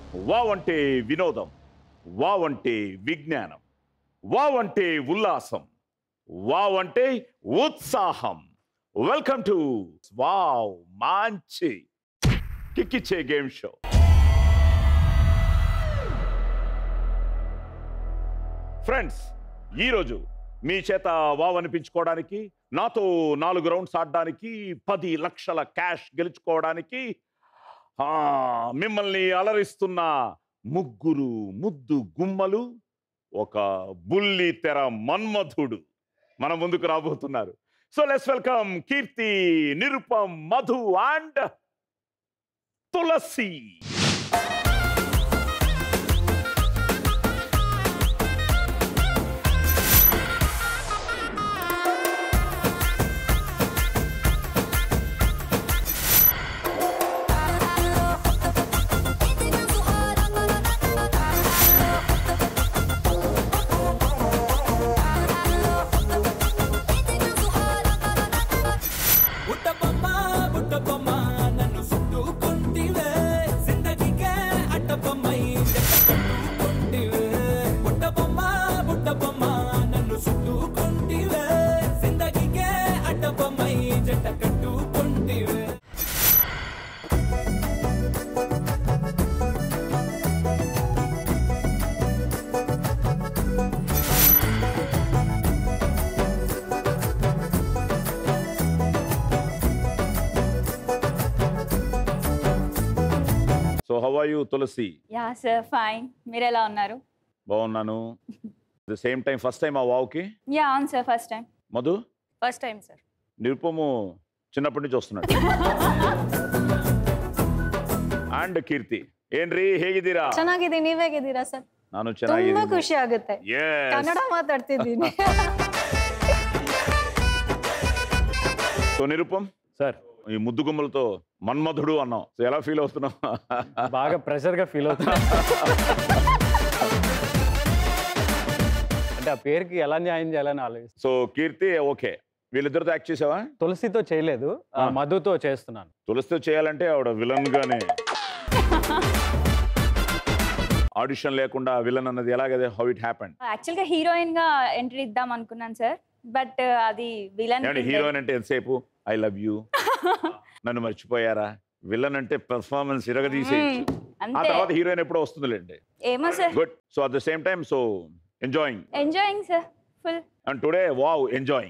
Wow అంటే వినోదం wow అంటే విజ్ఞానం వావ్ అంటే ఉల్లాసం వావ్ అంటే ఉత్సాహం వెల్కమ్ టు వావ్ మంచి కిక్కిచ్చే గేమ్ షో ఫ్రెండ్స్ ఈరోజు మీ చేత వావ్ అనిపించుకోవడానికి నాతో నాలుగు రౌండ్స్ ఆడడానికి పది లక్షల క్యాష్ గెలుచుకోవడానికి ఆ, మిమ్మల్ని అలరిస్తున్న ముగ్గురు ముద్దు గుమ్మలు ఒక బుల్లి తెర మన్మధుడు మన ముందుకు రాబోతున్నారు so let's welcome Keerthi Nirupam Madhu and Tulasi Butta Bomma బుట్ట బొమ్మ నన్ను చుట్టుకుంటివే జిందగీకే అట్ట బొమ్మై కట్టుకుంటివే బుట్ట బొమ్మ బుట్ట బొమ్మ నన్ను చుట్టుకుంటివే జిందగీకే అట్ట బొమ్మై జంట కట్టుకుంటివే so how are you Tulasi yeah sir fine మీరు ఎలా ఉన్నారు బాగున్నాను the same time first time ఆ వావ్కి యా అవును sir first time Madhu first time sir Nirupam చిన్నప్పటి నుంచి వస్తున్నాడు అండ్ కీర్ತಿ ಏನ್ರಿ ಹೇಗಿದ್ದೀರಾ ಚೆನ್ನಾಗಿದೆ ನೀವ್ ಹೇಗಿದ್ದೀರಾ ಸರ್ ನಾನು ತುಂಬಾ ಚೆನ್ನಾಗಿದ್ದೀನಿ ಖುಷಿ ಆಗುತ್ತೆ Yes. ಕನ್ನಡ ಮಾತಾಡ್ತಿದ್ದೀನಿ సో నిరుపం సార్ ఈ ముద్దు గుమ్మలతో మన్మధుడు అన్నాం సో ఎలా ఫీల్ అవుతున్నావు బాగా ప్రెషర్ గా ఫీల్ అవుతున్నా అంటే ఆ పేరుకి ఎలా న్యాయం చేయాలని ఆలోచిస్తాను సో కీర్తి ఓకే వీళ్ళిద్దరితో యాక్ట్ చేసావా తులసితో చేయలేదు ఆ, ఆ. మధుతో చేస్తున్నాను తులసితో చేయాలంటే ఆవిడ విలన్ గానే ఆడిషన్ లేకుండా విలన్ అన్నది ఎలాగదే హౌ ఇట్ హ్యాపెండ్ యాక్చువల్గా హీరోయిన్ గా ఎంట్రీ ఇద్దాం అనుకున్నాను సార్ బట్ అది విలన్ ఏమంటే హీరోయిన్ అంటే ఎంతసేపు ఐ లవ్ యూ నన్ను మర్చిపోయారా విలన్ అంటే పెర్ఫార్మెన్స్ ఇరగదీసేయచ్చు ఆ అంతే తర్వాత హీరోయిన్ ఎప్పుడో వస్తుందిలేండి ఏమో sir good so at the same time so enjoying enjoying sir full and today wow enjoying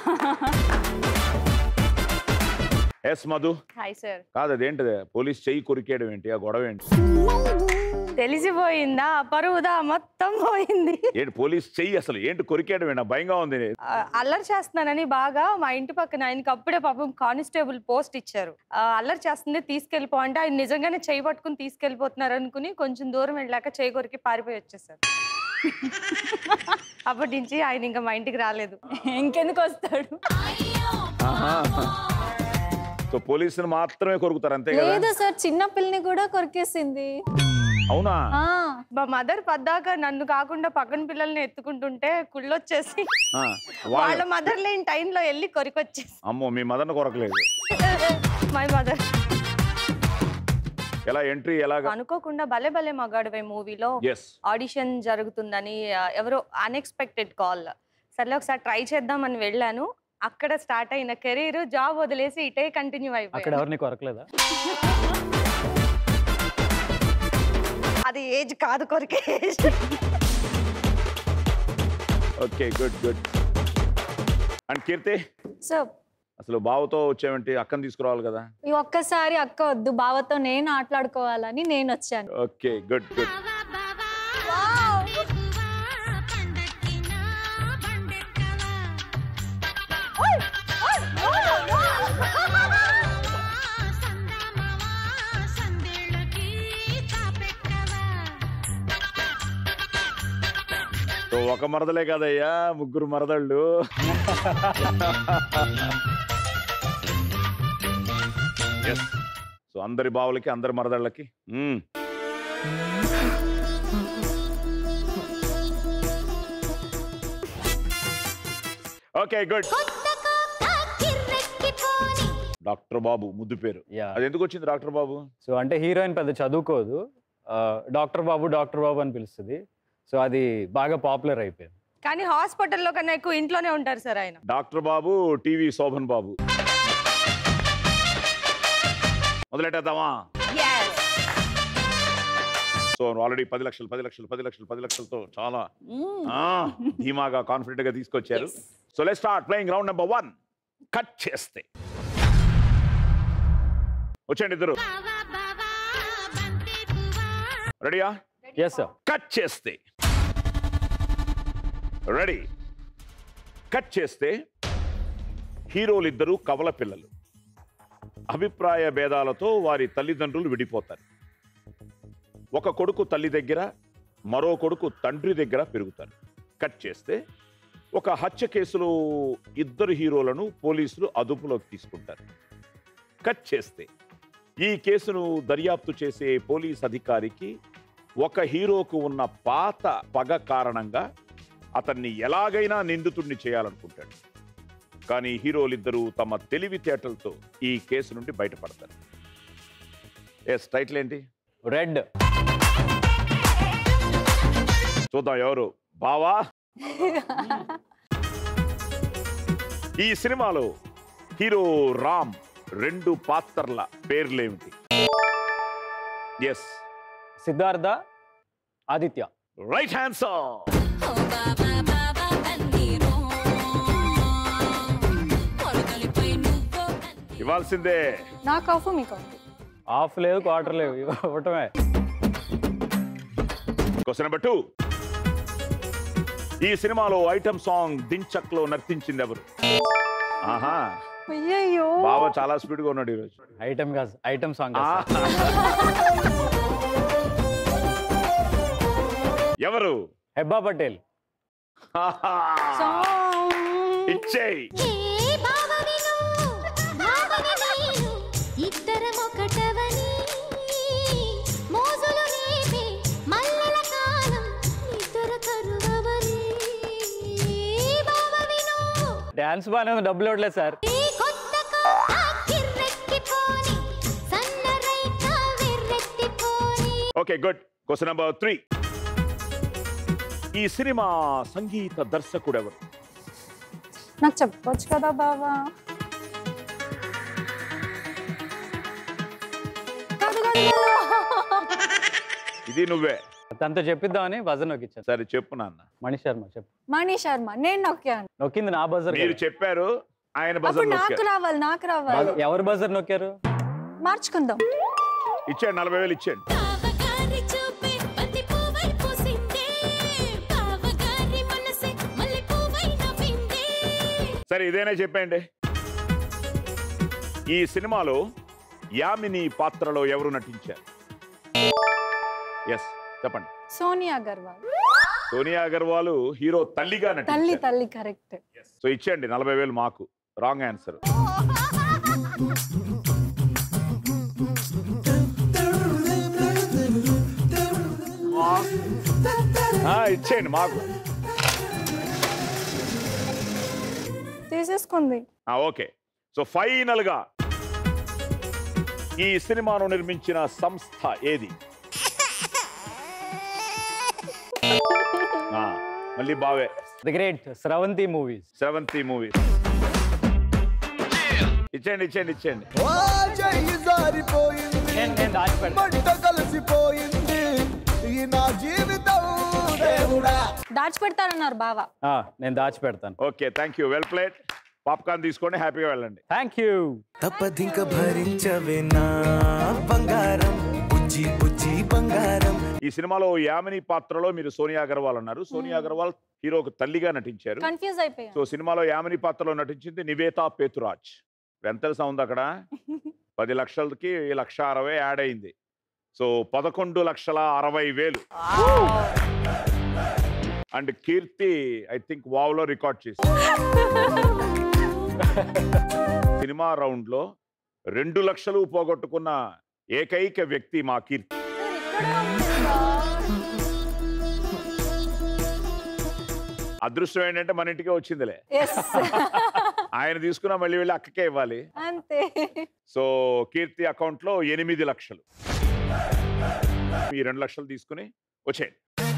yes Madhu hi sir కాదు అదేంటిది పోలీస్ చెయ్యి కొరికేయడం ఏంటి ఆ గొడవ ఏంటి తెలిసిపోయిందా పరువుదా మొత్తం పోయింది ఏంటి పోలీస్ చెయ్యి అసలు ఏంటి కొరికేయడం ఏంటి నాకు భయంగా ఉంది ఆ, అల్లరి చేస్తున్నానని బాగా మా ఇంటి పక్కన ఆయనకి అప్పుడే పాపం కానిస్టేబుల్ పోస్ట్ ఇచ్చారు ఆ, అల్లరి చేస్తుంది తీసుకెళ్ళిపో అంటే ఆయన నిజంగానే చేయి పట్టుకుని తీసుకెళ్ళిపోతున్నారు అనుకుని కొంచెం దూరం వెళ్ళాక చేయి కొరికి పారిపోయి వచ్చేసారు అప్పటి నుంచి ఆయన ఇంకా మా ఇంటికి రాలేదు ఇంకెందుకు వస్తాడు సో పోలీసులు మాత్రమే కొరుకుతారు అంతే కదా లేదు సార్ చిన్న పిల్లని కూడా కొరికేసింది అవునా ఆ మా మదర్ పద్దాక నన్ను కాకుండా పక్కన పిల్లల్ని ఎత్తుకుంటుంటే కుళ్ళొచ్చేసి ఆ, వాళ్ళ వాళ్ళ మదర్ లేని టైంలో వెళ్ళి కొరికొచ్చేసి అమ్మో మీ మదర్ని కొరకలేదు మై మదర్ ఎలా ఎంట్రీ ఎలాగా అనుకోకుండా భలే భలే మగాడివే మూవీలో ఎస్ ఆడిషన్ జరుగుతుందని ఆ, ఎవరో అన్ఎక్స్పెక్టెడ్ కాల్ సర్లే ఒకసారి ట్రై చేద్దామని వెళ్ళాను అక్కడ స్టార్ట్ అయిన కెరీర్ జాబ్ వదిలేసి ఇటే కంటిన్యూ అక్కడ అయిపోయింది ఎవరిని కొరకలేదా అది ఏజ్ కాదు కొరికే age okay good good and Keerthi so అసలు బావతో వచ్చావేంటి అక్కని తీసుకురావాలి కదా ఈ ఒక్కసారి అక్క వద్దు బావతో నేను ఆటలాడుకోవాలని నేను వచ్చాను ఓకే గుడ్ గుడ్ సో ఒక మరదలే కదయ్యా ముగ్గురు మరదళ్ళు ఎస్ సో అందరి బావులకి అందరి మరదళ్ళకి hmm. Okay good doctor Babu ముద్దు పేరు యా అది ఎందుకు వచ్చింది డాక్టర్ బాబు సో అంటే హీరోయిన్ పెద్ద చదువుకోదు డాక్టర్ బాబు డాక్టర్ బాబు అని పిలుస్తుంది సో అది బాగా పాపులర్ అయిపోయింది కానీ హాస్పిటల్లో కన్నా ఎక్కువ ఇంట్లోనే ఉంటారు సార్ ఆయన డాక్టర్ బాబు టీవీ శోభన్ బాబు మొదలెట్టేద్దామా సో ఆల్రెడీ పది లక్షలు పది లక్షలు పది లక్షలు పది లక్షలతో చాలా ఆ, ధీమాగా కాన్ఫిడెంట్ గా తీసుకొచ్చారు so let start playing round number one cut చేస్తే వచ్చేయండి ఇద్దరు రెడీయా ఎస్ సార్ కట్ చేస్తే రెడీ కట్ చేస్తే హీరోలు ఇద్దరు కవల పిల్లలు అభిప్రాయ భేదాలతో వారి తల్లిదండ్రులు విడిపోతారు ఒక కొడుకు తల్లి దగ్గర మరో కొడుకు తండ్రి దగ్గర పెరుగుతారు కట్ చేస్తే ఒక హత్య కేసులో ఇద్దరు హీరోలను పోలీసులు అదుపులోకి తీసుకుంటారు కట్ చేస్తే ఈ కేసును దర్యాప్తు చేసే పోలీస్ అధికారికి ఒక హీరోకు ఉన్న పాత పగ కారణంగా అతన్ని ఎలాగైనా నిందితుడిని చేయాలనుకుంటాడు కానీ హీరోలిద్దరూ తమ తెలివితేటలతో ఈ కేసు నుండి బయటపడతారు ఎస్ టైటిల్ ఏంటి రెడ్ చూద్దాం ఎవరు బావా ఈ సినిమాలో హీరో రామ్ రెండు పాత్రల పేర్లేమిటి yes Siddhartha Aditya right answer ఇవ్వాల్సిందే నా కాఫ్ మీ కాఫ్ ఆఫ్ లేదు క్వార్టర్ లేవు ఇవ్వటమే క్వశ్చన్ నెంబర్ టూ ఈ సినిమాలో ఐటమ్ సాంగ్ దించక్ లో నర్తించింది ఎవరు ఆహా అయ్యయ్యో బావ చాలా స్పీడ్ గా ఉన్నాడు ఈరోజు ఐటమ్ కాదు ఐటమ్ సాంగ్ ఆ. ఎవరు హెబ్బా పటేల్ ఇచ్చేయి ఇద్దరం ఒకటవని మోజులు రేపే మల్లెల కాలం నిద్ర కరువవని బావ విను డాన్స్ బాగానే ఉంది డబ్బులు ఇవ్వట్లేదు సార్ ఈ కొత్త కొత్త కిర్రెక్కిపోని సన్నరైక వెర్రెత్తిపోని okay good question number three ఈ సినిమా సంగీత దర్శకుడు ఎవరు నాకు చెప్పొచ్చు కదా బావా కాదు, కాదు, కాదు. ఇది నువ్వే తనతో చెప్పిద్దామని బజర్ నొక్కిచ్చాను సరే చెప్పు నాన్న మణి శర్మ చెప్పు మణి శర్మ నేను నొక్కాను నొక్కింది నా బజర్ మీరు చెప్పారు ఆయన అప్పుడు బజర్ నాకు నొక్కారు. రావాలి నాకు రావాలి ఎవరు బజర్ నొక్కారు మార్చుకుందాం ఇచ్చేయండి నలభై వేలు ఇచ్చేయండి బావగారి చూపే బంతి పువ్వై పూసిందే బావగారి మనసే మల్లె పువ్వై నవ్విందే సరే ఇదేనే చెప్పండి ఈ సినిమాలో యామిని పాత్రలో ఎవరు నటించారు ఎస్ చెప్పండి సోనియా అగర్వాల్ సోనియా అగర్వాల్ హీరో తల్లిగా తల్లి నటించారు తల్లి కరెక్ట్ సో ఇచ్చేయండి నలభై వేలు మాకు రాంగ్ ఆన్సర్ ఇచ్చేయండి మాకు తీసేసుకుంది ఆ, ఓకే సో ఫైనల్ గా ఈ సినిమాను నిర్మించిన సంస్థ ఏది ఆ, మళ్ళీ బావే the great Sravanthi movies seventh movies ఇచ్చేయండి ఇచ్చేయండి ఇచ్చేయండి ఓ చెయ్యి జారిపోయింది నేను నేను దాచిపెడతాను మంట కలిసిపోయింది ఈ నా జీవితం దేవుడా దాచిపెడతారన్నారు బావా ఆ, నేను దాచిపెడతాను okay thank you well plate popcorn తీసుకోండి హ్యాపీగా వెళ్ళండి థ్యాంక్ యూ తప్పదింక భరించవే నా బంగారం బుజ్జి బుజ్జి బంగారం ఈ సినిమాలో యామిని పాత్రలో మీరు సోనియా అగర్వాల్ అన్నారు సోనియా అగర్వాల్ హీరోకు తల్లిగా నటించారు కన్ఫ్యూజ్ అయిపోయాను సో సినిమాలో యామిని పాత్రలో నటించింది నివేతా పేతురాజ్ ఎంత తెలుసా ఉంది అక్కడ పది లక్షలకి లక్ష అరవై యాడ్ అయింది సో పదకొండు లక్షల అరవై వేలు అండ్ కీర్తి ఐ థింక్ వావ్లో రికార్డ్ చేసి సినిమా రౌండ్ లో రెండు లక్షలు పోగొట్టుకున్న ఏకైక వ్యక్తి మా కీర్తి అదృష్టం ఏంటంటే మన ఇంటికే వచ్చిందిలే ఎస్ ఆయన తీసుకున్నా మళ్ళీ వెళ్ళి అక్కకే ఇవ్వాలి అంతే సో కీర్తి అకౌంట్ లో ఎనిమిది లక్షలు ఈ రెండు లక్షలు తీసుకుని వచ్చేయండి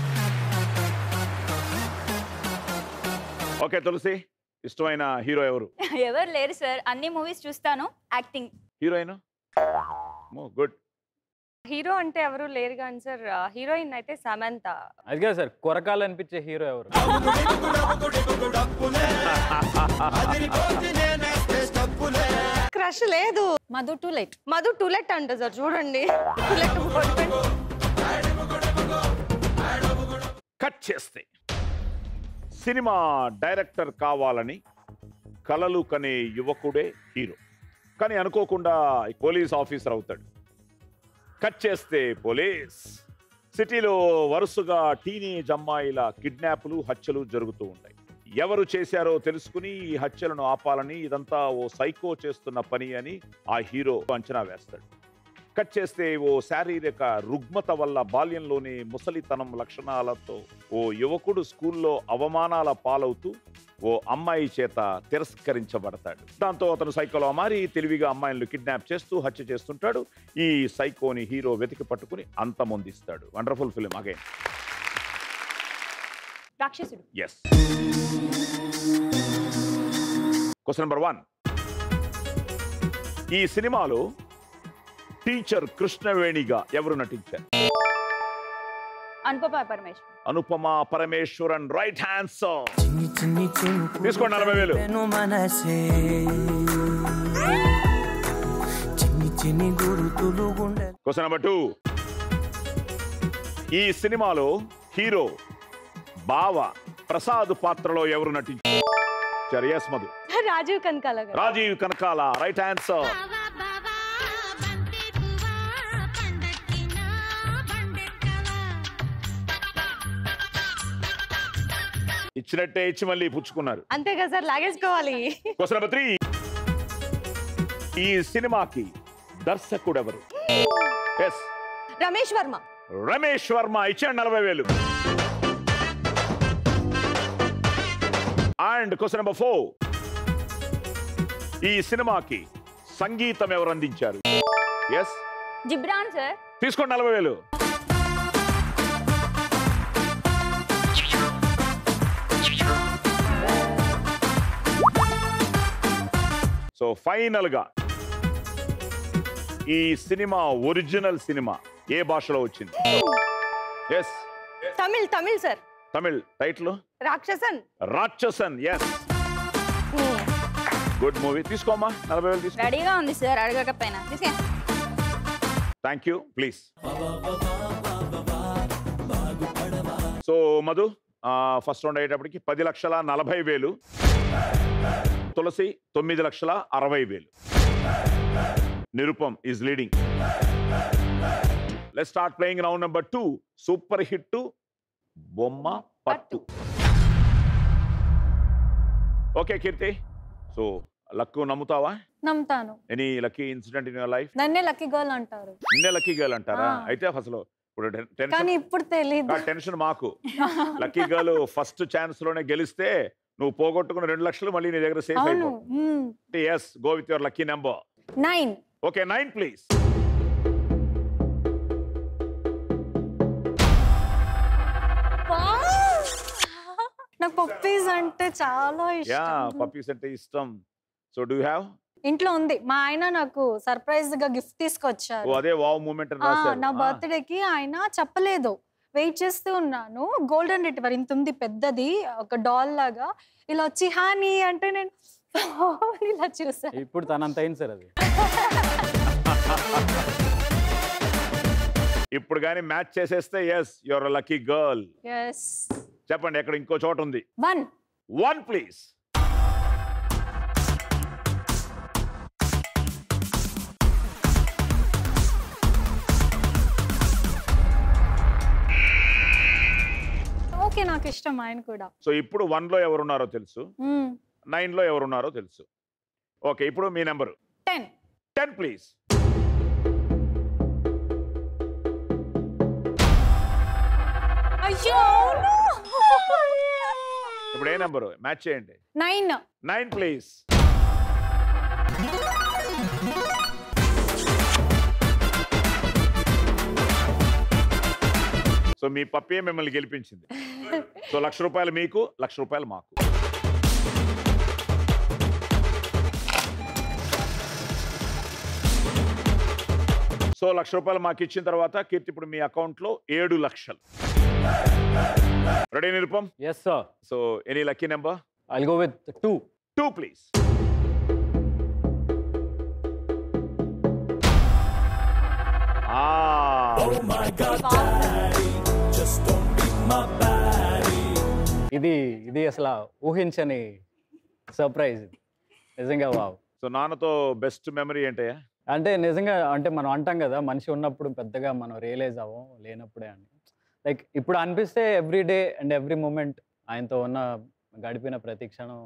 ఓకే తులసి ఇష్టమైన హీరో ఎవరు ఎవరు లేరు సార్ అన్ని మూవీస్ చూస్తాను యాక్టింగ్ హీరోయిన్ గుడ్ హీరో అంటే ఎవరు లేరు కానీ సార్ హీరోయిన్ అయితే సమంత అది కాదు సార్ కొరకాలనిపించే హీరో ఎవరు క్రష్ లేదు Madhu to let Madhu to let అంట సార్ చూడండి టూలెట్ boyfriend. కట్ చేస్తే సినిమా డైరెక్టర్ కావాలని కలలు కనే యువకుడే హీరో కానీ అనుకోకుండా పోలీస్ ఆఫీసర్ అవుతాడు కట్ చేస్తే పోలీస్ సిటీలో వరుసగా టీనేజ్ అమ్మాయిల కిడ్నాప్లు హత్యలు జరుగుతూ ఉంటాయి ఎవరు చేశారో తెలుసుకుని ఈ హత్యలను ఆపాలని ఇదంతా ఓ సైకో చేస్తున్న పని అని ఆ హీరో అంచనా వేస్తాడు కట్ చేస్తే ఓ శారీరక రుగ్మత వల్ల బాల్యంలోనే ముసలితనం లక్షణాలతో ఓ యువకుడు స్కూల్లో అవమానాల పాలవుతూ ఓ అమ్మాయి చేత తిరస్కరించబడతాడు దాంతో అతను సైకోలో మారి తెలివిగా అమ్మాయిలను కిడ్నాప్ చేస్తూ హత్య చేస్తుంటాడు ఈ సైకోని హీరో వెతికి పట్టుకుని అంతమొందిస్తాడు wonderful film again Rakshasudu yes question number one ఈ సినిమాలో టీచర్ కృష్ణవేణిగా ఎవరు నటించారు అనుపమ పరమేశ్వర్ అనుపమ పరమేశ్వరన్ రైట్ హ్యాండ్సర్ చిన్ని చిన్ని చినుకు తీసుకోండి నలభై వేలు పెను మనసే చిన్ని చిన్ని గురుతులు గుండె క్వశ్చన్ నెంబర్ టూ ఈ సినిమాలో హీరో బావ ప్రసాద్ పాత్రలో ఎవరు నటించారు ఎస్ మధు రాజీవ్ కనకాల గారు రాజీవ్ కనకాల రైట్ ఆన్సర్ బావా బావా బంతి పువ్వా పండక్కినా బండెక్కవా ఇచ్చినట్టే ఇచ్చి మళ్ళీ పుచ్చుకున్నారు అంతే కదా సార్ లాగేసుకోవాలి క్వశ్చన్ నెంబర్ త్రీ ఈ సినిమాకి దర్శకుడు ఎవరు ఎస్ రమేష్ వర్మ రమేష్ వర్మ ఇచ్చాడు నలభై వేలు అండ్ క్వశ్చన్ నెంబర్ ఫోర్ ఈ సినిమాకి సంగీతం ఎవరు అందించారు ఎస్ జిబ్రాన్ సార్ తీసుకోండి నలభై వేలు సో ఫైనల్ గా ఈ సినిమా ఒరిజినల్ సినిమా ఏ భాషలో వచ్చింది yes Tamil Tamil sir Tamil title Rakshasan Rakshasan yes good movie తీసుకోమ్మా నలభై వేలు తీసుకో రెడీగా ఉంది సార్ అడగకపోయినా తీసుకే thank you please so Madhu first round అయ్యేటప్పటికి పది లక్షల నలభై వేలు తులసి తొమ్మిది లక్షల అరవై వేలు Nirupam is leading let start playing round number two super hit బొమ్మ పట్టు ఓకే కీర్తి సో లక్ నమ్ముతావా నమ్ముతాను any lucky incident in your life నన్నే లక్కీ గర్ల్ అంటారు నిన్నే లక్కీ గర్ల్ అంటారా ఆ. అయితే అసలు ఇప్పుడు టెన్- కానీ టెన్షన్ ఇప్పుడు తెలీదు ఆ టెన్షన్ మాకు లక్కీ గర్ల్ ఫస్ట్ ఛాన్స్ లోనే గెలిస్తే నువ్వు పోగొట్టుకున్న రెండు లక్షలు మళ్ళీ నీ దగ్గర సేఫ్ అవును అయిపోతుంది yes go with your lucky number nine okay nine please నాకు పప్పీస్ అంటే చాలా యా ఇష్టం పప్పీస్ అంటే ఇష్టం సో డూ హ్యావ్ ఇంట్లో ఉంది మా ఆయన నాకు సర్ప్రైజ్ గా గిఫ్ట్ ఓ తీసుకొచ్చారు అదే వావ్ మూమెంట్ అని ఆ, రాశారు నా ఆ. బర్త్డే కి ఆయన చెప్పలేదు వెయిట్ చేస్తూ ఉన్నాను గోల్డెన్ రిట్రీవర్ ఇంత ఉంది పెద్దది ఒక డాల్ లాగా ఇలా వచ్చి హానీ అంటే నేను ఇలా చూసాను ఇప్పుడు తనంత అయింది సార్ అది ఇప్పుడు కానీ మ్యాచ్ చేసేస్తే yes your lucky girl yes చెప్పండి ఎక్కడ ఇంకో చోట ఉంది వన్ వన్ ప్లీజ్ ఓకే నాకు ఇష్టం ఆయన కూడా సో ఇప్పుడు వన్ లో ఎవరున్నారో తెలుసు మ్మ్. నైన్ లో ఎవరున్నారో తెలుసు ఓకే ఇప్పుడు మీ నెంబరు టెన్ టెన్ ప్లీజ్ అయ్యో ఇప్పుడు ఏ నెంబరు మ్యాచ్ చేయండి నైన్ నైన్ ప్లీజ్ సో మీ పప్పే మిమ్మల్ని గెలిపించింది సో లక్ష రూపాయలు మీకు లక్ష రూపాయలు మాకు సో లక్ష రూపాయలు మాకు ఇచ్చిన తర్వాత కీర్తి ఇప్పుడు మీ అకౌంట్లో ఏడు లక్షలు ready Nirupam yes sir so any lucky number I go with two two please ఇది ఇది అసలు ఊహించని సర్ప్రైజ్ ఇది నిజంగా వావ్ సో నాన్నతో బెస్ట్ మెమరీ ఏంటయ్యా అంటే నిజంగా అంటే మనం అంటాం కదా మనిషి ఉన్నప్పుడు పెద్దగా మనం రియలైజ్ అవ్వం లేనప్పుడే అని లైక్ ఇప్పుడు అనిపిస్తే every day and every moment ఆయనతో ఉన్న గడిపిన ప్రతి క్షణం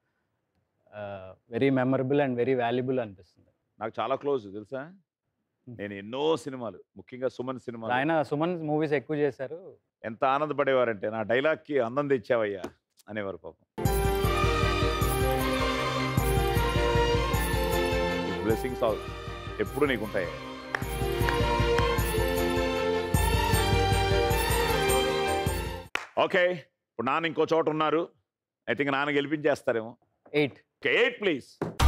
very memorable and very valuable అనిపిస్తుంది నాకు చాలా క్లోజ్ తెలుసా నేను ఎన్నో సినిమాలు ముఖ్యంగా సుమన్ సినిమాలు ఆయన సుమన్ మూవీస్ ఎక్కువ చేశారు ఎంత ఆనందపడేవారంటే నా డైలాగ్కి అందం తెచ్చావయ్యా అనేవారు పాపం బ్లెస్సింగ్స్ ఎప్పుడు నీకు ఉంటాయి ఓకే ఇప్పుడు నాన్న ఇంకో చోట ఉన్నారు ఐ థింక్ నాన్న గెలిపించేస్తారేమో ఎయిట్ ఓకే ఎయిట్ ప్లీజ్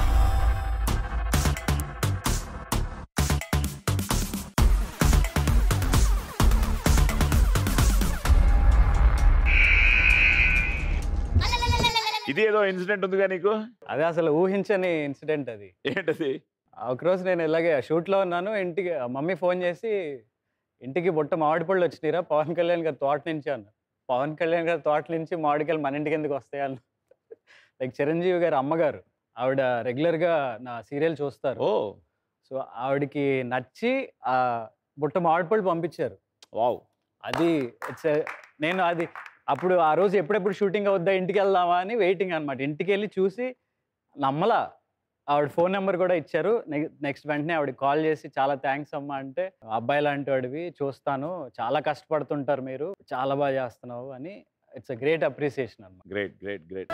ఇది ఏదో ఇన్సిడెంట్ ఉందిగా నీకు అదే అసలు ఊహించని ఇన్సిడెంట్ అది ఏంటది ఒకరోజు నేను ఇలాగే షూట్లో ఉన్నాను ఇంటికి మమ్మీ ఫోన్ చేసి ఇంటికి బుట్ట మామిడి పళ్ళు వచ్చినాయిరా పవన్ కళ్యాణ్ గారి తోట నుంచి అన్న పవన్ కళ్యాణ్ గారి తోట నుంచి మామిడికాయలు మన ఇంటికి ఎందుకు వస్తాయి అన్న లైక్ చిరంజీవి గారి అమ్మగారు ఆవిడ రెగ్యులర్గా నా సీరియల్ చూస్తారు ఓ సో ఆవిడకి నచ్చి ఆ బుట్ట మామిడి పళ్ళు పంపించారు వావ్ అది ఇట్స్ నేను అది అప్పుడు ఆ రోజు ఎప్పుడెప్పుడు షూటింగ్ అవుద్దా ఇంటికి వెళ్దామా అని వెయిటింగ్ అనమాట ఇంటికి వెళ్ళి చూసి నమ్మలా ఆవిడ ఫోన్ నెంబర్ కూడా ఇచ్చారు నెక్స్ట్ వెంటనే ఆవిడ కాల్ చేసి చాలా థ్యాంక్స్ అమ్మా అంటే అబ్బాయి లాంటి వాడివి చూస్తాను చాలా కష్టపడుతుంటారు మీరు చాలా బాగా చేస్తున్నావు అని ఇట్స్ అ గ్రేట్ అప్రిసియేషన్ అనమాట గ్రేట్ గ్రేట్ గ్రేట్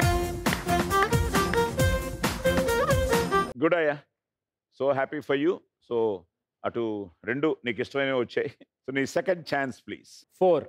గుడ్ అయ్యా so happy for you so అటు రెండు నీకు ఇష్టమైనవి వచ్చాయి సో నీ సెకండ్ ఛాన్స్ ప్లీజ్ ఫోర్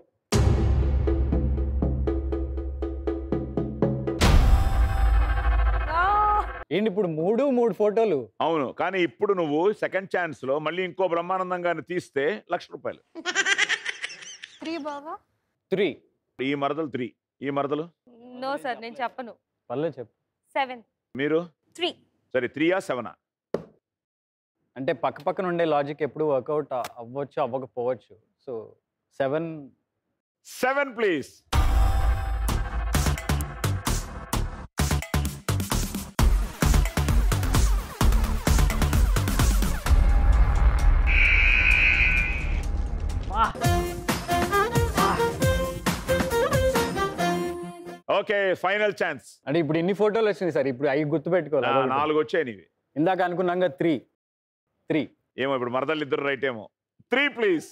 ఏంటి ఇప్పుడు మూడు మూడు ఫోటోలు అవును కానీ ఇప్పుడు నువ్వు సెకండ్ ఛాన్స్ లో మళ్ళీ ఇంకో బ్రహ్మానందంగాన్ని తీస్తే లక్ష రూపాయలు త్రీ బావా త్రీ ఈ మరదలు త్రీ ఈ మరదలు నో సార్ నేను చెప్పను పర్లేదు చెప్పు సెవెన్ మీరు త్రీ సరే త్రీయా సెవెనా అంటే పక్క పక్కన ఉండే లాజిక్ ఎప్పుడు వర్కౌట్ అవ్వచ్చు అవ్వకపోవచ్చు so seven seven please okay final chance అంటే ఇప్పుడు ఇన్ని ఫోటోలు వచ్చినాయి సార్ ఇప్పుడు అవి గుర్తుపెట్టుకోవాలి అదొకటి. నాలుగు వచ్చాయి నీవి ఇందాక అనుకున్నాగా త్రీ త్రీ ఏమో ఇప్పుడు మరదలు ఇద్దరు రైట్ ఏమో three please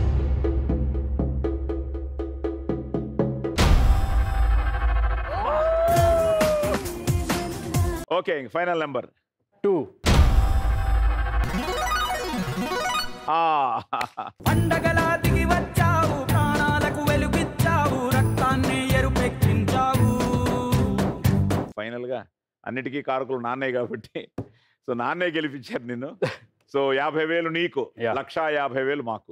okay final number two పండగలా దిగి వచ్చావు ప్రాణాలకు వెలుగిచ్చావు రక్తాన్ని ఎరుపెక్కించావు ఫైనల్ గా అన్నిటికీ కారకులు నాన్నే కాబట్టి సో నాన్నే గెలిపించారు నిన్ను సో యాభై వేలు నీకు Yeah. లక్షా యాభై వేలు మాకు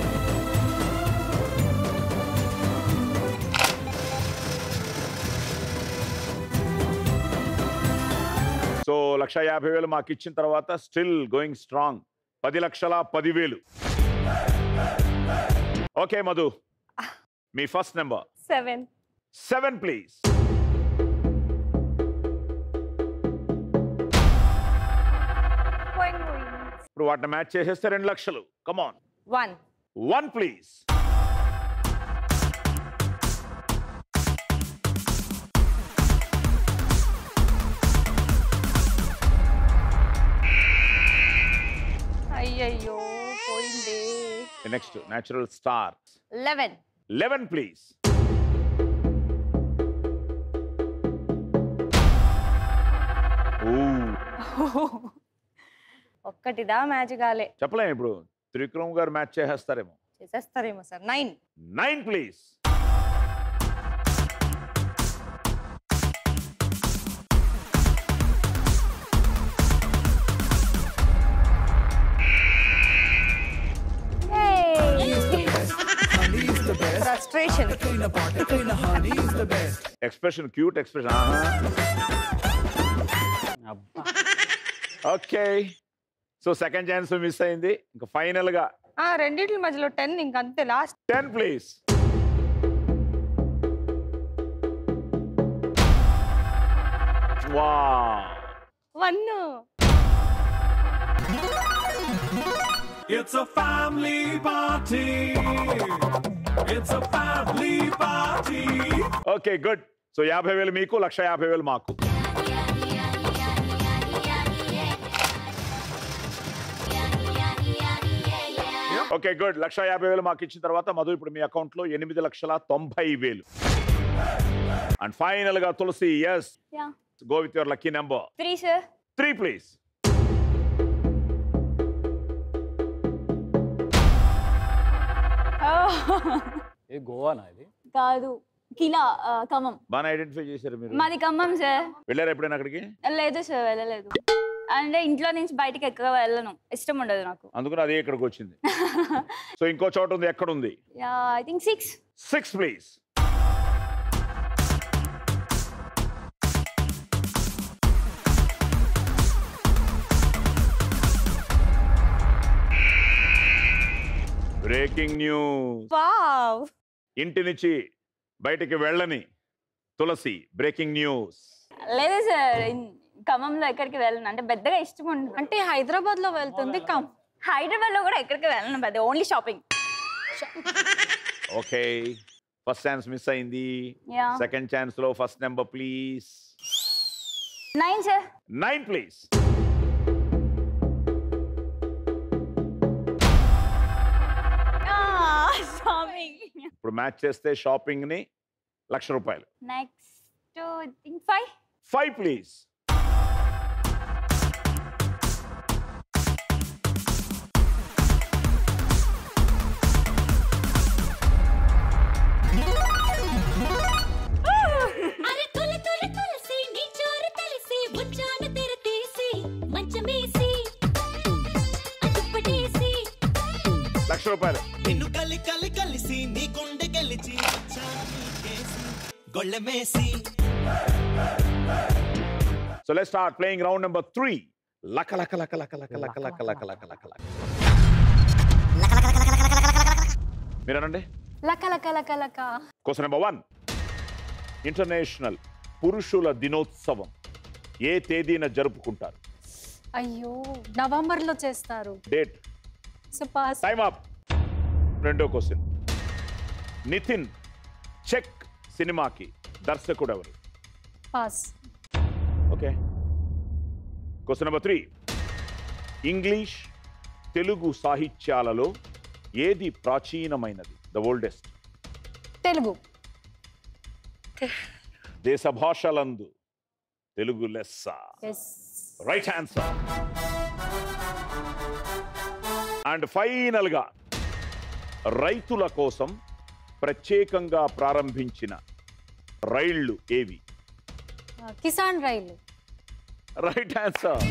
సో లక్ష యాభై వేలు మాకు ఇచ్చిన తర్వాత స్టిల్ గోయింగ్ స్ట్రాంగ్ పది లక్షల పదివేలు ఓకే మధు మీ first number seven seven please ఇప్పుడు వాటిని మ్యాచ్ చేసేస్తే రెండు లక్షలు కమాన్ వన్ వన్ ప్లీజ్ అయ్యయ్యో పోయింది next natural star eleven eleven please ఒక్కటిదా మ్యాచ్ కాలే చెప్పలేము ఇప్పుడు త్రివిక్రమ్ గారు మ్యాచ్ చేసేస్తారేమో చేసేస్తారేమో sir nine nine please frustration expression cute expression అబ్బా okay so second chance miss అయింది ఇంకా ఫైనల్ గా ఆ రెండిట్ల మధ్యలో టెన్ ఇంకంతే లాస్ట్ టెన్ ప్లీజ్ వా one It's a family party. It's a family party. Okay good so యాభై వేలు మీకు లక్ష యాభై వేలు మాకు ఓకే గుడ్ లక్ష యాభై వేలు మాకు ఇచ్చిన తర్వాత మధు ఇప్పుడు మీ అకౌంట్ లో ఎనిమిది లక్షల తొంభై వేలు అండ్ ఫైనల్ గా Tulasi yes yeah go with your lucky number three sir three please ఇది గోవానా ఇది కాదు కిలా ఆ, ఖమ్మం బాగా ఐడెంటిఫై చేశారు మీరు మాది ఖమ్మం సార్ వెళ్ళారు ఎప్పుడైనా అక్కడికి లేదు సార్ వెళ్ళలేదు అంటే ఇంట్లో నుంచి బయటికి ఎక్కువ వెళ్ళను ఇష్టం ఉండదు నాకు అందుకని అదే ఇక్కడికి వచ్చింది సో ఇంకో చోట ఉంది ఎక్కడ ఉంది yeah I think six six please breaking news wow ఇంటి నుంచి బయటికి వెళ్ళని తులసి బ్రేకింగ్ న్యూస్ లేదు సార్ ఇన్- ఖమ్మంలో ఎక్కడికి వెళ్ళను అంటే పెద్దగా ఇష్టం ఉండదు అంటే హైదరాబాద్ లో వెళ్తుంది కమ్ హైదరాబాద్ లో కూడా ఎక్కడికి వెళ్ళను పెద్ద only shopping okay first chance miss అయింది యా సెకండ్ ఛాన్స్ లో first number please nine sir nine please shopping ఇప్పుడు మ్యాచ్ చేస్తే షాపింగ్ ని లక్ష రూపాయలు next think five five please అరే తుల తుల తులసి నీ చోరు తెలిసి వచ్చాను తెర తీసి మంచమేసి అదుప్పటేసి లక్ష రూపాయలు నిన్ను కలి కలి కలిసి నీ గుండె గెలిచి వచ్చాను నీకేసి గొళ్ళెమేసి so let start playing round number three లక లక లక లక లక లక లక లక లక లక లక మీరు అనండి లక లక లక లక క్వశ్చన్ నెంబర్ వన్ ఇంటర్నేషనల్ పురుషుల దినోత్సవం ఏ తేదీన జరుపుకుంటారు అయ్యో నవంబర్ లో చేస్తారు date so pass time up రెండో క్వశ్చన్ నితిన్ చెక్ సినిమాకి దర్శకుడు ఎవరు pass okay question number three English Telugu సాహిత్యాలలో ఏది ప్రాచీనమైనది ద ఓల్డెస్ట్ తెలుగు దేశ భాషలందు తెలుగు లెస్స yes right answer and final గా రైతుల కోసం ప్రత్యేకంగా ప్రారంభించిన రైళ్లు ఏవి కిసాన్ రైలు రైట్ ఆన్సర్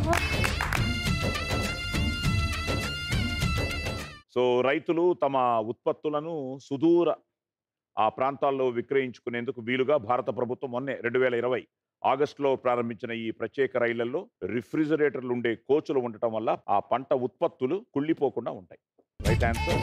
సో రైతులు తమ ఉత్పత్తులను సుదూర ఆ ప్రాంతాల్లో విక్రయించుకునేందుకు వీలుగా భారత ప్రభుత్వం మొన్నే రెండు వేల ఇరవై ఆగస్టులో ప్రారంభించిన ఈ ప్రత్యేక రైళ్లలో రిఫ్రిజిరేటర్లు ఉండే కోచులు ఉండటం వల్ల ఆ పంట ఉత్పత్తులు కుళ్ళిపోకుండా ఉంటాయి right answer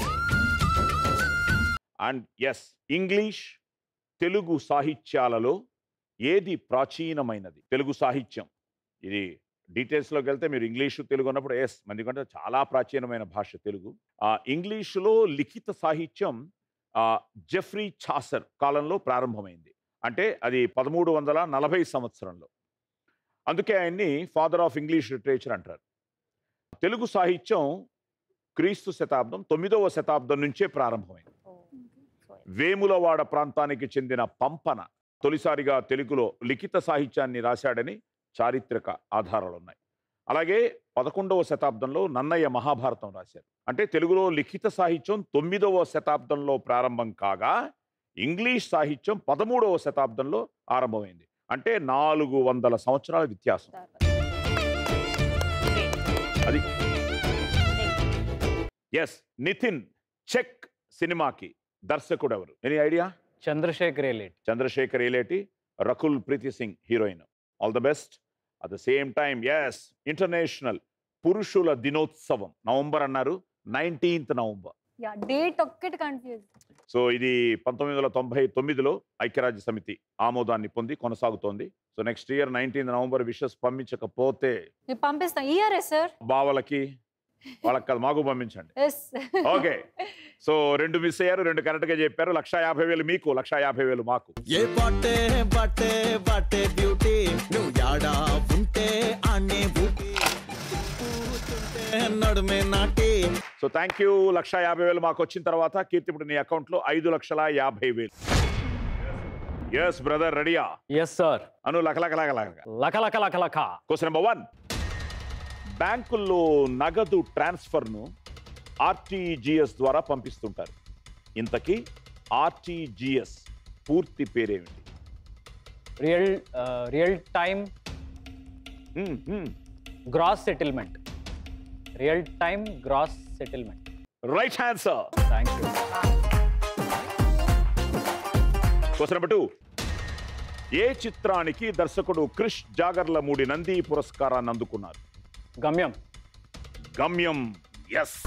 and yes English Telugu సాహిత్యాలలో ఏది ప్రాచీనమైనది తెలుగు సాహిత్యం ఇది డీటెయిల్స్లోకి వెళ్తే మీరు ఇంగ్లీషు తెలుగు అన్నప్పుడు ఎస్ ఎందుకంటే చాలా ప్రాచీనమైన భాష తెలుగు ఆ ఇంగ్లీషులో లిఖిత సాహిత్యం ఆ, జెఫ్రీ ఛాసర్ కాలంలో ప్రారంభమైంది అంటే అది పదమూడు వందల నలభై సంవత్సరంలో అందుకే ఆయన్ని ఫాదర్ ఆఫ్ ఇంగ్లీష్ లిటరేచర్ అంటారు తెలుగు సాహిత్యం క్రీస్తు శతాబ్దం తొమ్మిదవ శతాబ్దం నుంచే ప్రారంభమైంది వేములవాడ ప్రాంతానికి చెందిన పంపన తొలిసారిగా తెలుగులో లిఖిత సాహిత్యాన్ని రాశాడని చారిత్రక ఆధారాలు ఉన్నాయి అలాగే పదకొండవ శతాబ్దంలో నన్నయ్య మహాభారతం రాశారు అంటే తెలుగులో లిఖిత సాహిత్యం తొమ్మిదవ శతాబ్దంలో ప్రారంభం కాగా ఇంగ్లీష్ సాహిత్యం పదమూడవ శతాబ్దంలో ఆరంభమైంది అంటే నాలుగు వందల సంవత్సరాల వ్యత్యాసం అది ఎస్ నితిన్ చెక్ సినిమాకి దర్శకుడు ఎవరు any idea Chandrasekhar Yeleti Chandrasekhar Yeleti Rakul Preet Singh heroine all the best at the same time yes international పురుషుల దినోత్సవం నవంబర్ అన్నారు నైన్టీన్త్ నవంబర్ యా డేట్ ఒక్కటి కన్ఫ్యూజ్ సో ఇది పంతొమ్మిది వందల తొంభై తొమ్మిదిలో ఐక్యరాజ్య సమితి ఆమోదాన్ని పొంది కొనసాగుతోంది so next year nineteenth November wishes పంపించకపోతే నేను పంపిస్తాను ఇయరే సార్ బావలకి వాళ్ళకి కాదు మాకు పంపించండి ఎస్ ఓకే సో రెండు మిస్ అయ్యారు రెండు కరెక్ట్ గా చెప్పారు లక్ష యాభై వేలు మీకు లక్ష యాభై వేలు మాకు ఏ బాటే బాటే బాటే బ్యూటీ నువ్వు యాడా ఉంటే ఆనే బూటీ కూర్చుంటే నడుమే నాటి సో థ్యాంక్ యూ లక్ష యాభై వేలు మాకు వచ్చిన తర్వాత కీర్తి ఇప్పుడు నీ అకౌంట్ లో ఐదు లక్షల యాభై వేలు ఎస్ బ్రదర్ రెడీయా ఎస్ సార్ అను లక లక లక లక లక లక లక లక క్వశ్చన్ నెంబర్ వన్ బ్యాంకుల్లో నగదు ట్రాన్స్ఫర్ను ఆర్టీజీఎస్ ద్వారా పంపిస్తుంటారు ఇంతకీ ఆర్టీజీఎస్ పూర్తి పేరేమిటి real real time hmm, hmm. Gross settlement real time gross settlement right answer thank you question number two ఏ చిత్రానికి దర్శకుడు క్రిష్ జాగర్లమూడి నంది పురస్కారాన్ని అందుకున్నారు Gamyam Gamyam yes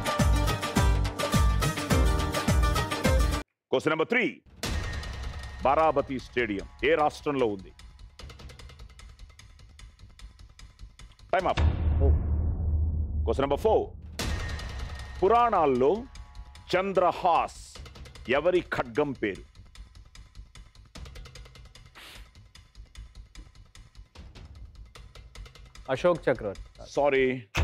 question number three Barabati stadium ఏ రాష్ట్రంలో ఉంది time up question number four పురాణాల్లో చంద్రహాస్ ఎవరి ఖడ్గం పేరు అశోక్ చక్రవర్తి సారీ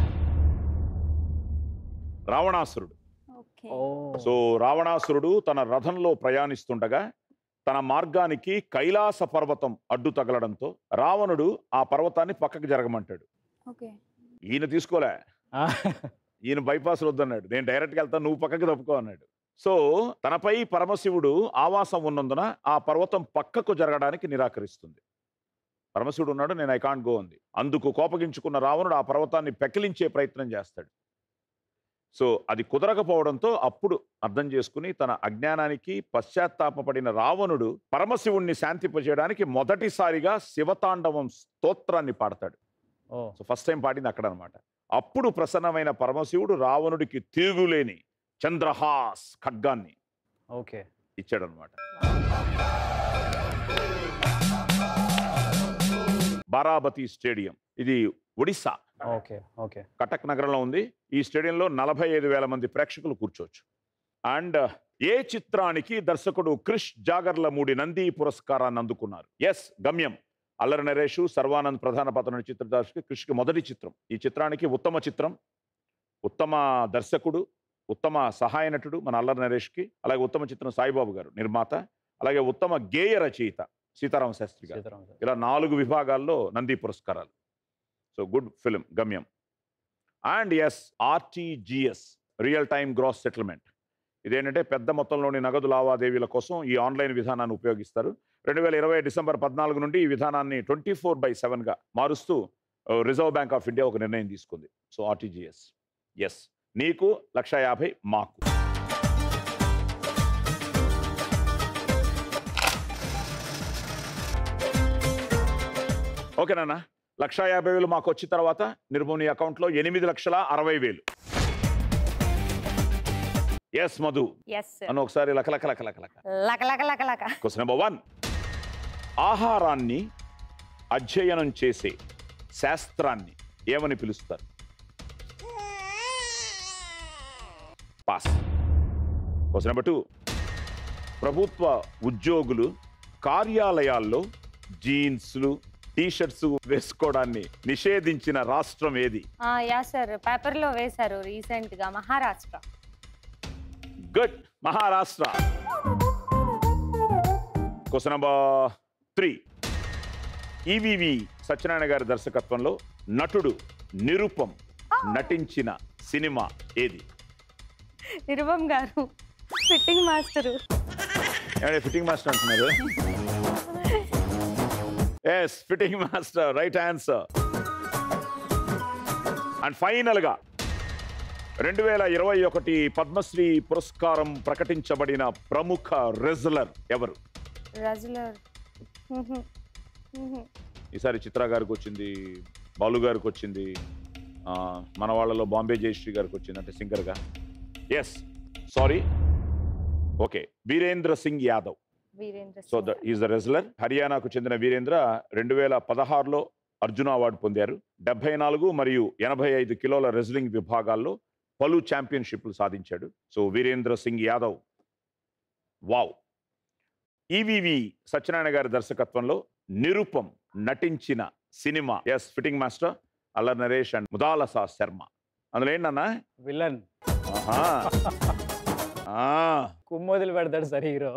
రావణాసురుడు ఓకే ఓ సో రావణాసురుడు తన రథంలో ప్రయాణిస్తుండగా తన మార్గానికి కైలాస పర్వతం అడ్డు తగలడంతో రావణుడు ఆ పర్వతాన్ని పక్కకి జరగమంటాడు ఓకే ఈయన తీసుకోలే ఆ, ఈయన బైపాస్ వద్దన్నాడు నేను డైరెక్ట్గా వెళ్తాను నువ్వు పక్కకి తప్పుకో అన్నాడు సో తనపై పరమశివుడు ఆవాసం ఉన్నందున ఆ పర్వతం పక్కకు జరగడానికి నిరాకరిస్తుంది పరమశివుడు ఉన్నాడు నేను ఐ కాంట్ గో ఉంది అందుకు కోపగించుకున్న రావణుడు ఆ పర్వతాన్ని పెకిలించే ప్రయత్నం చేస్తాడు సో అది కుదరకపోవడంతో అప్పుడు అర్థం చేసుకుని తన అజ్ఞానానికి పశ్చాత్తాపపడిన రావణుడు పరమశివుణ్ణి శాంతింపజేయడానికి మొదటిసారిగా శివతాండవం స్తోత్రాన్ని పాడతాడు ఓ సో ఫస్ట్ టైం పాడింది అక్కడ అనమాట అప్పుడు ప్రసన్నమైన పరమశివుడు రావణుడికి తిరుగులేని చంద్రహాస్ ఖడ్గాన్ని ఓకే ఇచ్చాడనమాట బారాబతి స్టేడియం ఇది ఒడిస్సా ఓకే ఓకే కటక్ నగరంలో ఉంది ఈ స్టేడియంలో నలభై ఐదు వేల మంది ప్రేక్షకులు కూర్చోవచ్చు అండ్ ఏ చిత్రానికి దర్శకుడు క్రిష్ జాగర్లమూడి నంది పురస్కారాన్ని అందుకున్నారు ఎస్ గమ్యం అల్లరి నరేషు సర్వానంద్ ప్రధాన పాత్ర చిత్ర దర్శకు క్రిష్కి మొదటి చిత్రం ఈ చిత్రానికి ఉత్తమ చిత్రం ఉత్తమ దర్శకుడు ఉత్తమ సహాయ నటుడు మన అల్లరి నరేష్కి అలాగే ఉత్తమ చిత్రం సాయిబాబు గారు నిర్మాత అలాగే ఉత్తమ గేయ రచయిత సీతారామ శాస్త్రి గారు సీతారాం సార్ ఇలా నాలుగు విభాగాల్లో నంది పురస్కారాలు so good film Gamyam and yes RTGS real time gross settlement ఇదేంటంటే పెద్ద మొత్తంలోని నగదు లావాదేవీల కోసం ఈ ఆన్లైన్ విధానాన్ని ఉపయోగిస్తారు రెండు వేల ఇరవై డిసెంబర్ పద్నాలుగు నుండి ఈ విధానాన్ని ట్వంటీ ఫోర్ బై సెవెన్గా మారుస్తూ రిజర్వ్ బ్యాంక్ ఆఫ్ ఇండియా ఒక నిర్ణయం తీసుకుంది సో ఆర్టీజిఎస్ ఎస్ నీకు లక్ష యాభై మాకు ఓకేనా లక్ష యాభై వేలు మాకు వచ్చిన తర్వాత నిర్మోని అకౌంట్లో ఎనిమిది లక్షల అరవై వేలు ఎస్ మధు ఎస్ అని ఒకసారి లక లక లక లక లక లక లక లక లక క్వశ్చన్ నెంబర్ వన్ ఆహారాన్ని అధ్యయనం చేసే శాస్త్రాన్ని ఏమని పిలుస్తారు పాస్ క్వశ్చన్ నెంబర్ టూ ప్రభుత్వ ఉద్యోగులు కార్యాలయాల్లో జీన్స్లు టీషర్ట్స్ వేసుకోవడాన్ని నిషేధించిన రాష్ట్రం ఏది యా సార్ పేపర్లో వేశారు రీసెంట్ గా Maharashtra good Maharashtra question number three EVV Satyanarayana గారి దర్శకత్వంలో నటుడు నిరుపం నటించిన సినిమా ఏది నిరుపం గారు ఫిట్టింగ్ మాస్టరు ఏమండి ఫిట్టింగ్ మాస్టర్ అంటున్నారు yes fitting master right answer and final గా రెండు వేల ఇరవై ఒకటి పద్మశ్రీ పురస్కారం ప్రకటించబడిన ప్రముఖ రెజ్లర్ ఎవరు రజులర్ ఈసారి చిత్ర గారికి వచ్చింది బాలు గారికి వచ్చింది ఆ, మన వాళ్ళలో బాంబే జయశ్రీ గారికి వచ్చింది అంటే సింగర్గా yes sorry okay Virendra Singh Yadav Virendra so Singh. The is the wrestler హర్యానాకు చెందిన వీరేంద్ర రెండు వేల పదహారులో అర్జున అవార్డు పొందారు డెబ్బై నాలుగు మరియు ఎనభై ఐదు కిలోల రెజ్లింగ్ విభాగాల్లో పలు ఛాంపియన్షిప్లు సాధించాడు సో వీరేంద్ర సింగ్ యాదవ్ వావ్ ఈవివి సత్యనారాయణ గారి దర్శకత్వంలో నిరుపం నటించిన సినిమా yes fitting master Allari Naresh and Mudalasa Sharma అందులో ఏంటన్నా విలన్ ఆహా. ఆ కుమ్మోదులు పెడతాడు sir hero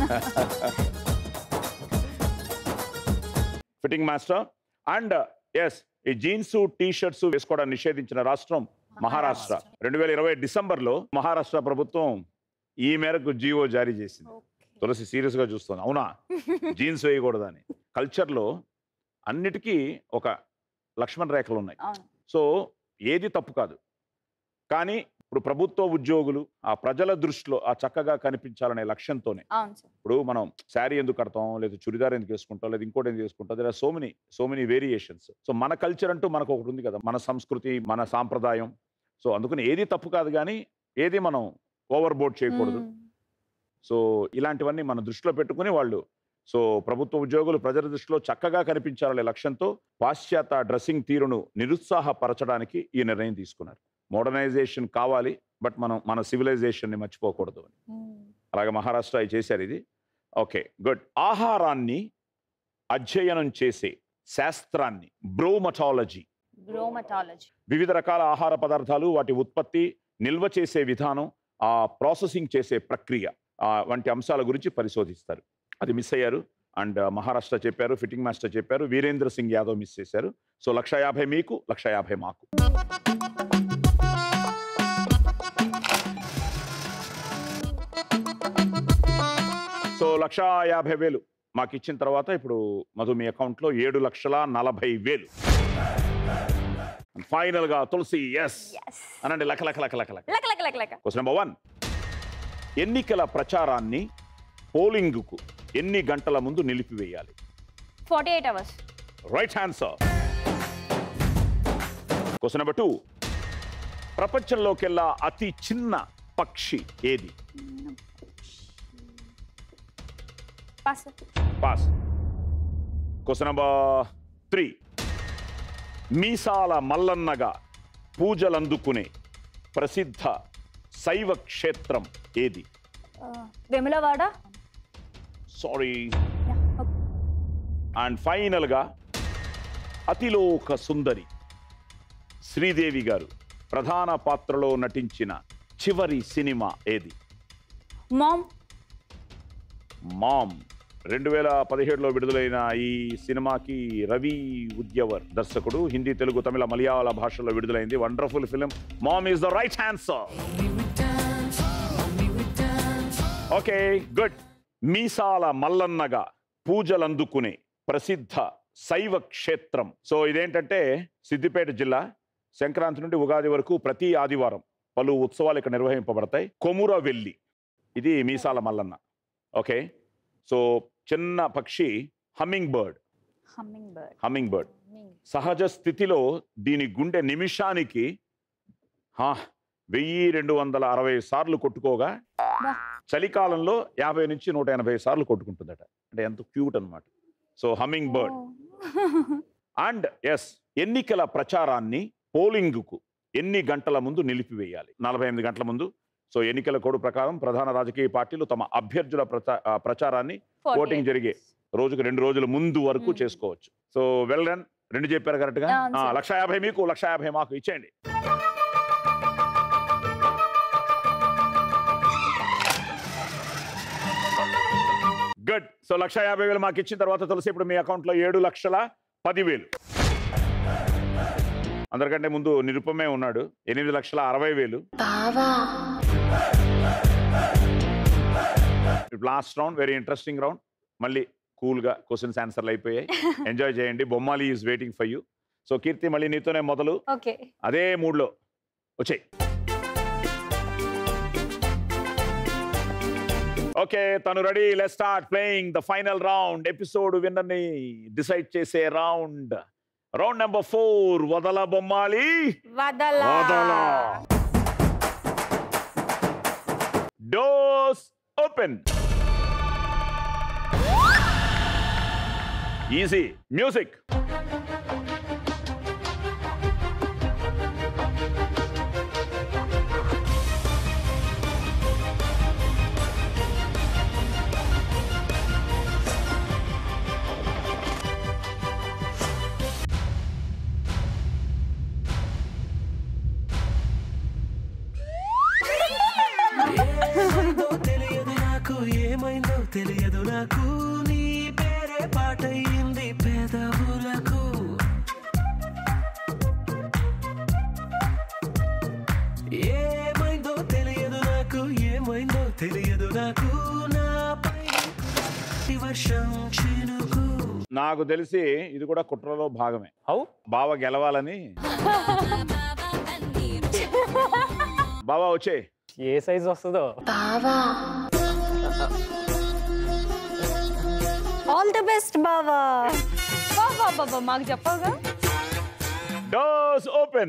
fitting master and yes ఈ జీన్స్ టీ షర్ట్స్ వేసుకోవడానికి నిషేధించిన రాష్ట్రం మహారాష్ట్ర రెండు వేల ఇరవై డిసెంబర్లో మహారాష్ట్ర ప్రభుత్వం ఈ మేరకు జీవో జారీ చేసింది తులసి సీరియస్ గా చూస్తుంది అవునా జీన్స్ వేయకూడదని కల్చర్లో అన్నిటికీ ఒక లక్ష్మణ రేఖలు ఉన్నాయి అవును సో ఏది తప్పు కాదు కానీ ఇప్పుడు ప్రభుత్వ ఉద్యోగులు ఆ ప్రజల దృష్టిలో ఆ చక్కగా కనిపించాలనే లక్ష్యంతోనే అవును సార్ ఇప్పుడు మనం శారీ ఎందుకు కడతాం లేదా చుడిదార్ ఎందుకు వేసుకుంటాం లేదా ఇంకోటి ఎందుకు వేసుకుంటాం లేదా so many so many variations so మన కల్చర్ అంటూ మనకు ఒకటి ఉంది కదా మన సంస్కృతి మన సాంప్రదాయం సో అందుకని ఏది తప్పు కాదు కానీ ఏది మనం ఓవర్ బోర్డ్ చేయకూడదు సో ఇలాంటివన్నీ మన దృష్టిలో పెట్టుకుని వాళ్ళు సో ప్రభుత్వ ఉద్యోగులు ప్రజల దృష్టిలో చక్కగా కనిపించాలనే లక్ష్యంతో పాశ్చాత్య డ్రెస్సింగ్ తీరును నిరుత్సాహపరచడానికి ఈ నిర్ణయం తీసుకున్నారు మోడర్నైజేషన్ కావాలి బట్ మనం మన సివిలైజేషన్ని మర్చిపోకూడదు అని అలాగే మహారాష్ట్ర అవి చేశారు ఇది ఓకే గుడ్ ఆహారాన్ని అధ్యయనం చేసే శాస్త్రాన్ని బ్రోమటాలజీ బ్రోమటాలజీ వివిధ రకాల ఆహార పదార్థాలు వాటి ఉత్పత్తి నిల్వ చేసే విధానం ఆ ప్రాసెసింగ్ చేసే ప్రక్రియ ఆ వంటి అంశాల గురించి పరిశోధిస్తారు అది మిస్ అయ్యారు అండ్ మహారాష్ట్ర చెప్పారు ఫిట్టింగ్ మాస్టర్ చెప్పారు వీరేంద్ర సింగ్ యాదవ్ మిస్ చేశారు సో లక్ష యాభై మీకు లక్ష యాభై మాకు సో లక్ష యాభై వేలు మాకు ఇచ్చిన తర్వాత ఇప్పుడు మధు మీ అకౌంట్లో ఏడు లక్షల నలభై వేలు ఫైనల్ గా తులసి ఎస్ అనండి లక లక లక లక లక లెక్క లెక్క లెక్క లెక్క క్వశ్చన్ నెంబర్ వన్ ఎన్నికల ప్రచారాన్ని పోలింగ్కు ఎన్ని గంటల ముందు నిలిపివేయాలి forty eight hours right answer question number two ప్రపంచంలోకెల్లా అతి చిన్న పక్షి ఏది pass pass question number three మీసాల మల్లన్నగా పూజలందుకునే ప్రసిద్ధ శైవ క్షేత్రం ఏది వెములవాడ సారీ అండ్ ఫైనల్గా అతిలోక సుందరి శ్రీదేవి గారు ప్రధాన పాత్రలో నటించిన చివరి సినిమా ఏది మామ్ మామ్ రెండు వేల పదిహేడులో విడుదలైన ఈ సినిమాకి రవి ఉద్యవర్ దర్శకుడు హిందీ తెలుగు తమిళ మలయాళ భాషలో విడుదలైంది wonderful film Mom is the right answer okay good మీసాల మల్లన్నగా పూజలందుకునే ప్రసిద్ధ శైవ క్షేత్రం సో ఇదేంటంటే సిద్దిపేట జిల్లా సంక్రాంతి నుండి ఉగాది వరకు ప్రతి ఆదివారం పలు ఉత్సవాలు ఇక్కడ నిర్వహింపబడతాయి కొముర వెల్లి ఇది మీసాల మల్లన్న ఓకే సో చిన్న పక్షి humming bird humming bird humming bird సహజ స్థితిలో దీని గుండె నిమిషానికి హా, వెయ్యి రెండు వందల అరవై సార్లు కొట్టుకోగా వా. చలికాలంలో యాభై నుంచి నూట ఎనభై సార్లు కొట్టుకుంటుందట అంటే ఎంత క్యూట్ అన్నమాట so humming bird and yes ఎన్నికల ప్రచారాన్ని పోలింగ్కు ఎన్ని గంటల ముందు నిలిపివేయాలి నలభై ఎనిమిది గంటల ముందు సో ఎన్నికల కోడ్ ప్రకారం ప్రధాన రాజకీయ పార్టీలు తమ అభ్యర్థుల ప్రచా- ఆ, ప్రచారాన్ని ఓటింగ్ జరిగే రోజుకు రెండు రోజుల ముందు వరకు Hmm. చేసుకోవచ్చు సో వెల్ రన్ రెండు చెప్పారు కరెక్ట్ గా అవును ఆ, సార్. లక్ష యాభై మీకు లక్ష యాభై మాకు ఇచ్చేయండి గుడ్ సో లక్ష యాభై వేలు మాకు ఇచ్చిన తర్వాత తెలిసి ఇప్పుడు మీ అకౌంట్లో ఏడు లక్షల పదివేలు అందరికంటే ముందు నిరుపమే ఉన్నాడు ఎనిమిది లక్షల అరవై వేలు last round very interesting round మళ్ళీ కూల్గా క్వశ్చన్స్ ఆన్సర్లు అయిపోయాయి ఎంజాయ్ చేయండి Bommali is waiting for you so Keerthi మళ్ళీ నీతోనే మొదలు ఓకే అదే మూడ్లో వచ్చాయి ఓకే తను ready let start playing the final round episode విన్నర్ని డిసైడ్ చేసే రౌండ్ రౌండ్ నెంబర్ ఫోర్ వదల బొమ్మాలి వదలా వదల డోస్ ఓపెన్ ఈజీ మ్యూజిక్ ఏమైందో తెలియదు నాకు ఏమైందో తెలియదు నాకు నీ పేరే పాటయింది పేదవులకు ఏమైందో తెలియదు నాకు ఏమైందో తెలియదు నాకు నాపై ఈ వర్షం చినుకు నాకు తెలిసి ఇది కూడా కుట్రలో భాగమే హౌ బావ గెలవాలని బావా వచ్చే ఏ సైజ్ వస్తుందో ఆల్ ది బెస్ట్ బావా బాబా బాబా మాకు చెప్పవుగా డోస్ ఓపెన్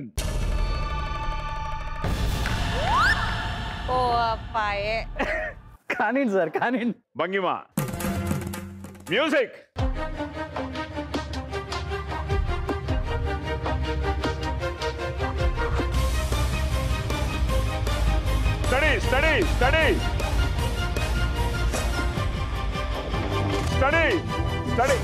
ఓ అప్పాయే కానీ సార్ కానీ భంగిమ music study study study study study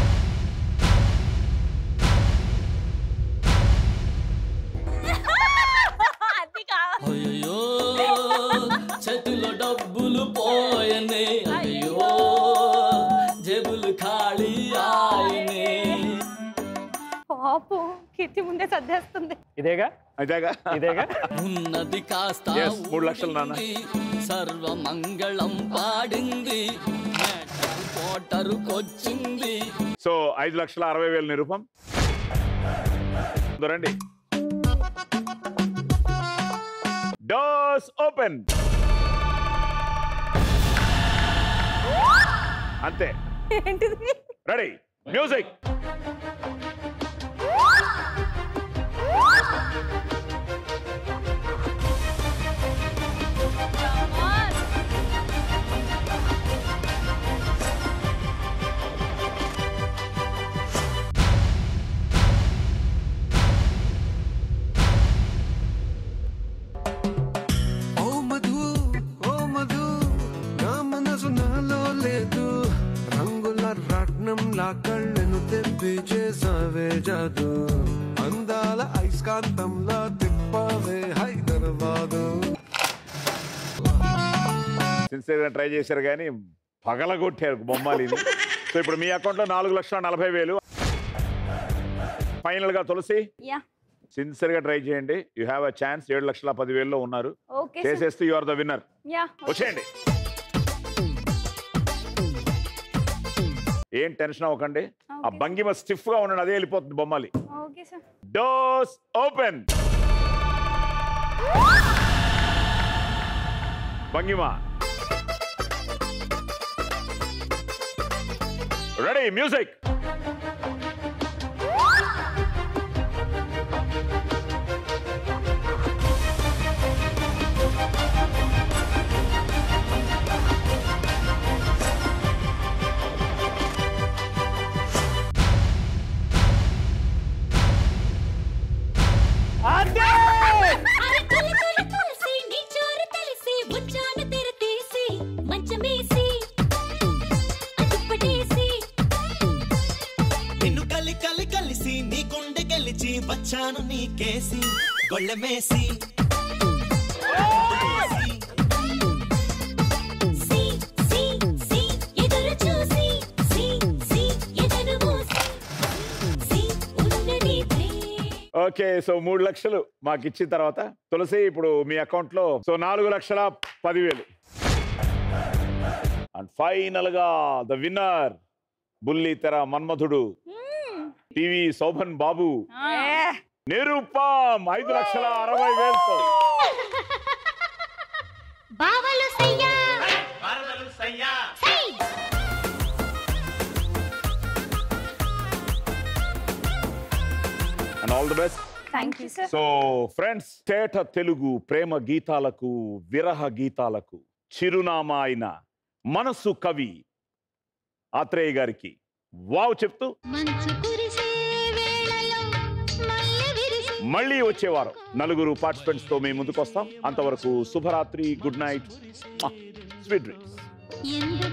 అది కావాలి అయ్యో చేతిలో డబ్బులు పోయనే అయ్యో జేబులు ఖాళీ ఆయనే పాపం కీర్తి ముందే సర్దేస్తుంది ఇదేగా అయితేగా ఇదేగా ఉన్నది కాస్త Yes, మూడు లక్షలు నాన్న. ఊడింది. సర్వమంగళం పాడింది మేటకు కోటరుకొచ్చింది సో ఐదు లక్షల అరవై వేల నిరూపం రండి డోర్స్ ఓపెన్ అంతే ఏంటిది రెడీ మ్యూజిక్ ఓ మధు ఓ మధు నా మనసు నాలో లేదు రంగుల రత్నంలా కళ్ళను తెప్పి చేసావే జాదు అందాల ఐస్కాంతంలా తిప్పావే హైదరాబాదు సిన్సియర్గా ట్రై చేశారు కానీ పగలగొట్టారు బొమ్మాలిని సో ఇప్పుడు మీ అకౌంట్లో నాలుగు లక్షల నలభై వేలు ఫైనల్గా తులసి యా సిన్సియర్గా ట్రై చేయండి యూ హ్యావ్ అ ఛాన్స్ ఏడు లక్షల పదివేల్లో ఉన్నారు ఓకే సార్ చేసేస్తే you are the winner yeah వచ్చేయండి ఏం టెన్షన్ అవ్వకండి ఆ Okay. భంగిమ స్టిఫ్ గా ఉండండి అదే వెళ్ళిపోతుంది Bommali okay sir doors open భంగిమ రెడీ మ్యూజిక్ అరే తుల తుల తులసి నీ చోరు తెలిసి వచ్చాను తెర తీసి మంచమేసి అదుప్పటేసి నిన్ను కలి కలి కలిసి నీ గుండె గెలిచి వచ్చాను నీ కేసి గొళ్ళెమేసి సి సి సి ఎదురు చూసి సి సి ఎదురు మూసి సి ఉన్నది ప్రేమ ఓకే సో మూడు లక్షలు మాకు ఇచ్చిన తర్వాత తులసి ఇప్పుడు మీ అకౌంట్ లో సో నాలుగు లక్షల పదివేలు అండ్ ఫైనల్ గా ద విన్నర్ బుల్లి తెర మన్మధుడు టీవీ శోభన్ బాబు నిరూపం ఐదు లక్షల అరవై వేలతో బావలు సయ్యా సై and all the best thank you sir so friends తేట తెలుగు ప్రేమ గీతాలకు విరహ గీతాలకు చిరునామా అయిన మనసు కవి ఆత్రేయ గారికి వావ్ చెప్తూ మంచు కురిసే వేళలో మల్లె విరిసే మళ్ళీ వచ్చేవారం నలుగురు పార్టిసిపెంట్స్ తో మేము ముందుకు వస్తాం అంతవరకు శుభరాత్రి గుడ్ నైట్ స్వీట్ డ్రీమ్స్ ఎందుకు